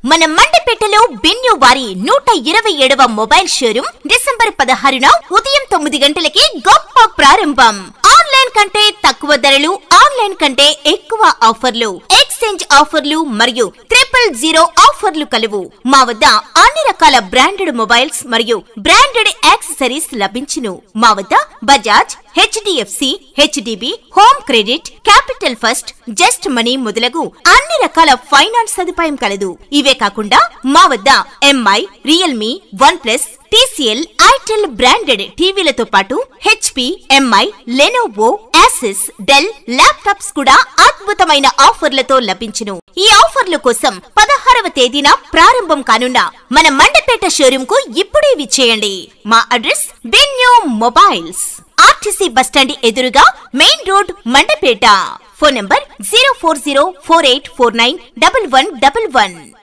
మన మండపేటలో బిన్యూ వారి నూట ఇరవై ఏడవ మొబైల్ షోరూం డిసెంబర్ పదహారున ఉదయం తొమ్మిది గంటలకి గొప్ప ప్రారంభం ఆన్లైన్ కంటే తక్కువ ధరలు ఆన్లైన్ కంటే ఎక్కువ ఆఫర్లు ఎక్స్చేంజ్ ఆఫర్లు మరియు ట్రిపుల్ జీరో ఆఫర్లు కలవు మా వద్ద అన్ని రకాల బ్రాండెడ్ మొబైల్స్ మరియు బ్రాండెడ్ యాక్సెసరీస్ లభించును మా వద్ద Bajaj HDFC HDB home credit capital first just money మొదలగు అన్ని రకాల ఫైనాన్స్ సదుపాయం కలదు ఇవే కాకుండా మా వద్ద MI realme one plus TCL itel branded టీవీలతో పాటు HP MI Lenovo Asus Dell laptops కూడా అద్భుతమైన ఆఫర్లతో లభించును ఈ ఆఫర్ల కోసం పదహారవ తేదీన ప్రారంభం కానున్న మన మండపేట షోరూం కు ఇప్పుడే విచ్చేయండి మా అడ్రస్ బెన్యూ మొబైల్స్ ఆర్టీసీ బస్టాండ్ ఎదురుగా main road Mandapeta phone number zero four zero four eight four nine double one double one